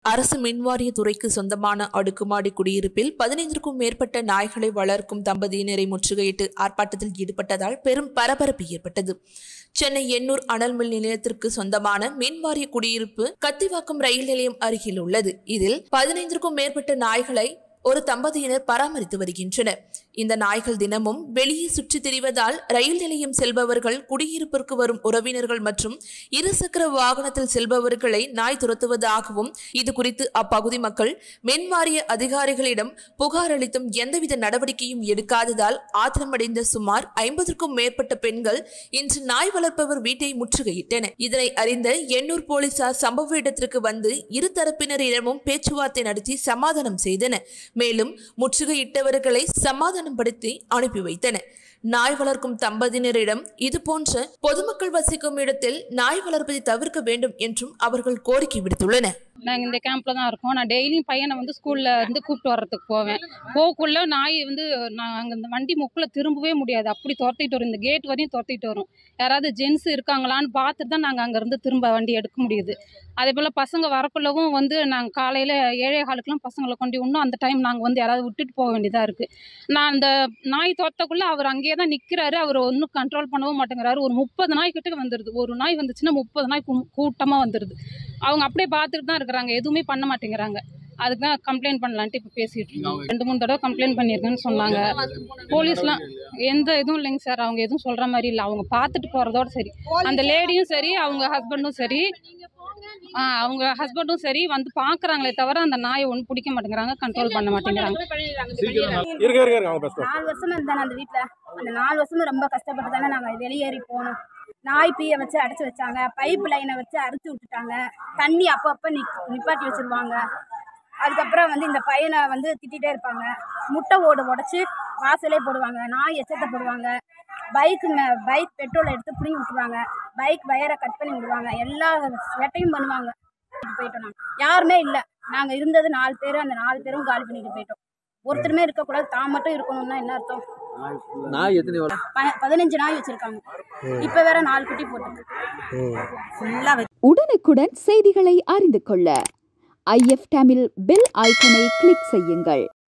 அரசு மின்வாரிய துறைக்கு சொந்தமான அடுக்குமாடி குடியிருப்பில் பதினைந்திற்கும் மேற்பட்ட நாய்களை வளர்க்கும் தம்பதியினரை முற்றுகையிட்டு ஆர்ப்பாட்டத்தில் ஈடுபட்டதால் பெரும் பரபரப்பு ஏற்பட்டது சென்னை எண்ணூர் அனல் மின் நிலையத்திற்கு சொந்தமான மின்வாரிய குடியிருப்பு கத்திவாக்கம் ரயில் நிலையம் அருகில் உள்ளது இதில் பதினைந்திற்கும் மேற்பட்ட நாய்களை ஒரு தம்பதியினர் பராமரித்து வருகின்றனர் இந்த நாய்கள் தினமும் வெளியே சுற்றித் திரிவதால் ரயில் நிலையம் செல்பவர்கள் குடியிருப்பிற்கு வரும் உறவினர்கள் மற்றும் இருசக்கர வாகனத்தில் செல்பவர்களை நாய் துரத்துவதாகவும் இது குறித்து அப்பகுதி மக்கள் மின்வாரிய அதிகாரிகளிடம் புகார் அளித்தும் எந்தவித நடவடிக்கையும் எடுக்காததால் ஆத்திரமடைந்த சுமார் ஐம்பதற்கும் மேற்பட்ட பெண்கள் இன்று நாய் வளர்ப்பவர் வீட்டை முற்றுகையிட்டனர் இதனை அறிந்த எண்ணூர் போலீசார் சம்பவ இடத்திற்கு வந்து இரு தரப்பினரிடமும் பேச்சுவார்த்தை நடத்தி சமாதானம் செய்தனர் மேலும் முற்றுகையிட்டவர்களை சமாதானப்படுத்தி அனுப்பி வைத்தனர் நாய் வளர்க்கும் தம்பதியினரிடம் இதுபோன்ற பொதுமக்கள் வசிக்கும் இடத்தில் நாய் வளர்ப்பதை தவிர்க்க வேண்டும் என்றும் அவர்கள் கோரிக்கை விடுத்துள்ளனர் நாங்கள் இந்த கேம்பில் தான் இருக்கோம் நான் டெய்லியும் பையனை வந்து ஸ்கூலில் இருந்து கூப்பிட்டு வர்றதுக்கு போவேன் போகக்குள்ள நாய் வந்து நான் அங்கே இந்த வண்டி முக்கில் திரும்பவே முடியாது அப்படி துரத்திட்டு வரும் இந்த கேட் வரையும் துரத்திட்டு வரும் யாராவது ஜென்ஸ் இருக்காங்களான்னு பார்த்துட்டு தான் நாங்கள் அங்கேருந்து திரும்ப வண்டி எடுக்க முடியுது அதே போல் பசங்க வரக்குள்ளவும் வந்து நாங்கள் காலையில் ஏழே காலுக்கெல்லாம் பசங்களை கொண்டு இன்னும் அந்த டைம் நாங்கள் வந்து யாராவது விட்டுட்டு போக வேண்டியதாக இருக்குது நான் அந்த நாய் துரத்தக்குள்ளே அவர் அங்கேயே தான் நிற்கிறாரு அவர் ஒன்றும் கண்ட்ரோல் பண்ணவும் மாட்டேங்கிறாரு ஒரு முப்பது நாய் கிட்ட வந்துடுது ஒரு நாய் வந்துச்சுன்னா முப்பது நாய் கூட்டமாக வந்துடுது அவங்க அப்படியே பார்த்துட்டு தான் இருக்கிறாங்க எதுவுமே பண்ண மாட்டேங்கிறாங்க அதுக்கு தான் கம்ப்ளைண்ட் பண்ணலான்ட்டு இப்போ பேசிட்டு இருக்கோம் ரெண்டு மூணு தடவை கம்ப்ளைண்ட் பண்ணியிருக்கேன்னு சொன்னாங்க போலீஸ்லாம் எந்த இதுவும் இல்லைங்க சார் அவங்க எதுவும் சொல்கிற மாதிரி இல்லை அவங்க பார்த்துட்டு போகிறதோட சரி அந்த லேடியும் சரி அவங்க ஹஸ்பண்டும் சரி ஆ, அவங்க ஹஸ்பண்டும் சரி வந்து பார்க்குறாங்களே தவிர அந்த நாயை ஒன்றும் பிடிக்க மாட்டேங்கிறாங்க கண்ட்ரோல் பண்ண மாட்டேங்கிறாங்க இருக்க இருக்க இருக்க அவங்க பேசுவோம் நாலு வருஷமா இருந்தானே அந்த வீட்டில் அந்த நாலு வருஷமும் ரொம்ப கஷ்டப்பட்டு தானே நாங்கள் வெளியேறி போனோம் நாய் பீயை வச்சு அடைச்சி வச்சாங்க பைப் லைனை வச்சு அறுத்து விட்டுட்டாங்க தண்ணி அப்பப்போ நி நிப்பாட்டி வச்சிருவாங்க அதுக்கப்புறம் வந்து இந்த பையனை வந்து திட்டிகிட்டே இருப்பாங்க முட்டை ஓடு உடச்சி வாசலே போடுவாங்க நாய் எச்சத்தை போடுவாங்க பைக்கு மே பைக் பெட்ரோல் எடுத்து பிடிங்கி விட்டுருவாங்க பைக் வயரை கட் பண்ணி விடுவாங்க எல்லா வேட்டையும் பண்ணுவாங்க போயிட்டோம் நாங்கள் யாருமே இல்லை நாங்கள் இருந்தது நாலு பேர் அந்த நாலு பேரும் காலி பண்ணிட்டு போயிட்டோம் ஒருத்தருமே இருக்கக்கூடாது தான் மட்டும் இருக்கணும்னா என்ன அர்த்தம் நாய் எத்தனை வள- ப- பதினஞ்சு நாய் வச்சிருக்காங்க இப்ப வேற நாலு குட்டி போட்டு ஃபுல்லா உடனுக்குடன் செய்திகளை அறிந்து கொள்ள ஐஎஃப் தமிழ் பெல் ஐக்கனை கிளிக் செய்யுங்கள்